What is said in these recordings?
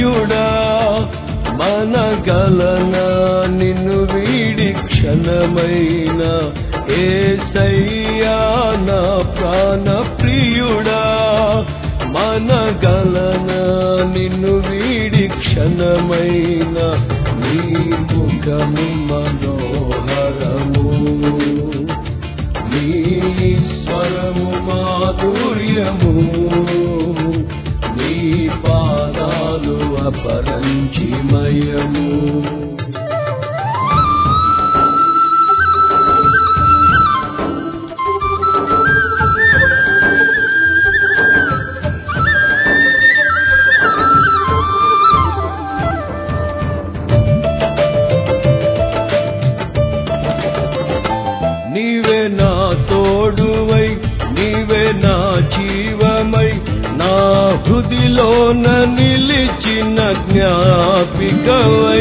ప్రియుడా మనగలన నిన్ను వీడి క్షణమైన ఏసయ్యా నా ప్రాణ ప్రియుడా మనగలన నిన్ను వీడి క్షణమైన నీ ముఖము మనోహరము నీ స్వరము మాధుర్యము నీ పాదాలు అపరంచిమయము నీవే నా తోడువై నీవే నా జీవమై నా హృదిలోన నిలిచిన జ్ఞాపికవై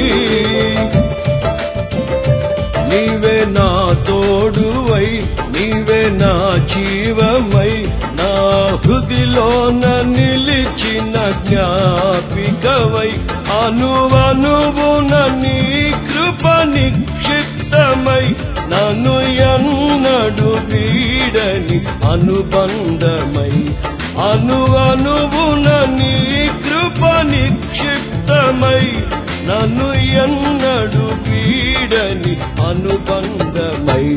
నీవే నా తోడువై నీవే నా జీవమై నా హృదిలోన నిలిచిన జ్ఞాపికవై అనువనువున నీ కృప నిక్షిప్తమై నన్ను ఎన్నడు వీడని అనుబంధమై అనువనువున నీ కృప నిక్షిప్తమై నన్ను ఎన్నడు వీడని అనుబంధమై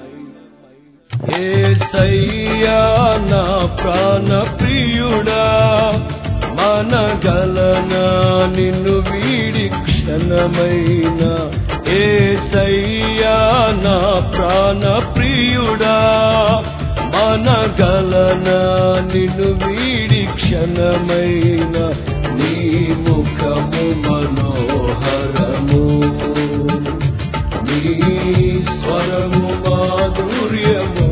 ఏసయ్యా నా ప్రాణ ప్రియుడా మనగలన నిన్ను వీడి క్షణమైన ఏసయ్యా నా ప్రాణ ప్రియుడా మనగలన నిన్ను వీడి క్షణమైన నీ ముఖము మనోహరము నీ స్వరము మాధుర్యము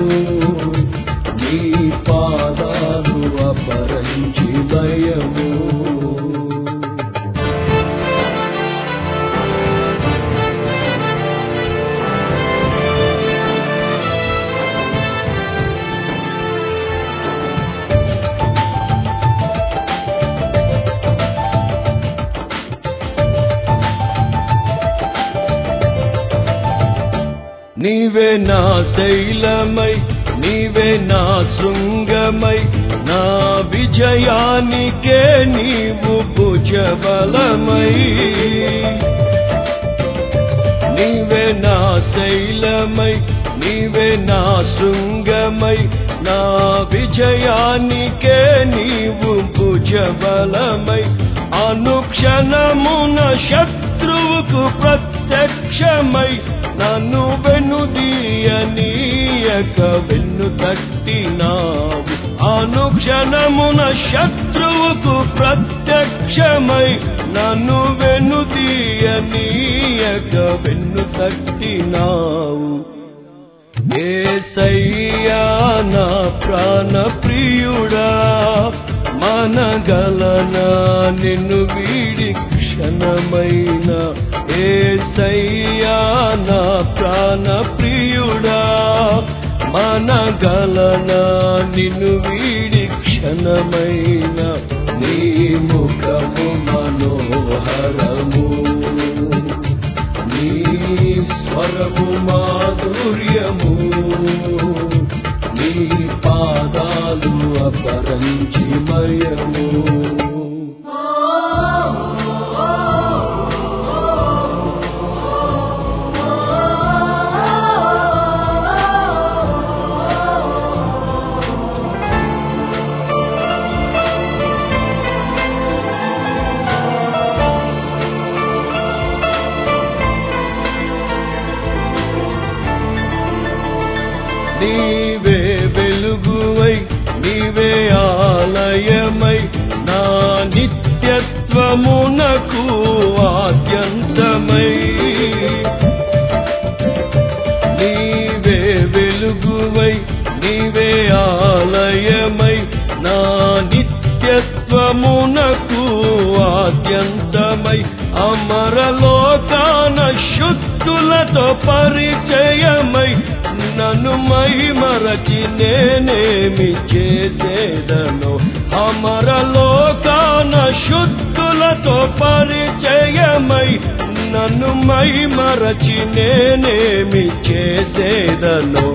నీ పాదాలు అపరంచి భయము నీవే నా శైలమై నీవే నా శృంగమై నా విజయానికే నీవు భుజబలమై నీవే నా శైలమై నీవే నా శృంగమై నా విజయానికే నీవు భుజబలమై అనుక్షణమున శత్రువుకు ప్రత్యక్షమై నన్ను వెనుదీయనీయక వెన్ను తట్టినావు అనుక్షణమున శత్రువుకు ప్రత్యక్షమై నన్ను వెనుదీయనీయక వెన్ను తట్టినావు ఏసయ్యా నా ప్రాణ ప్రియుడా మనగలన నిన్ను వీడి క్షణమైన ఏసయ్యా నా ప్రాణ ప్రియుడా మనగలన నిన్ను వీడి క్షణమైన నీ ముఖము మనోహరము నీ స్వరము మాధుర్యము నీ పాదాలు అపరంచిమయము నీవే వెలుగువై నీవే ఆలయమై నా నిత్యత్వమునకు ఆద్యంతమై నీవే వెలుగువై నీవే ఆలయమై నా నిత్యత్వమునకు ఆద్యంతమై అమరలోకాన శుద్ధులతో పరిచయమై నన్ను మహిమరచి నేనేమి చేసేదను అమరలోకాన శుద్ధులతో నన్ను మై మరచి నేనేమి చేసేదను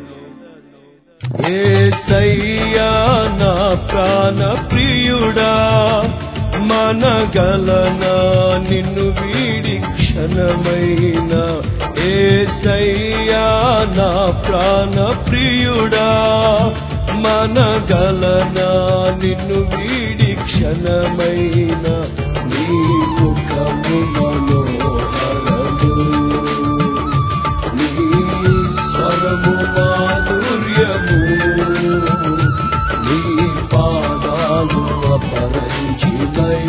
ఏసయ్యా నా ప్రాణ ప్రియుడా మనగలనా నిన్ను వీడి క్షణమైన ఏసయ్యా నా ప్రాణ ప్రియుడా మనగలనా నిన్ను వీడి క్షణమైన నీ ముఖము మనోహరము నీ స్వరము మాధుర్యము నీ పాదాలు అపరంజితై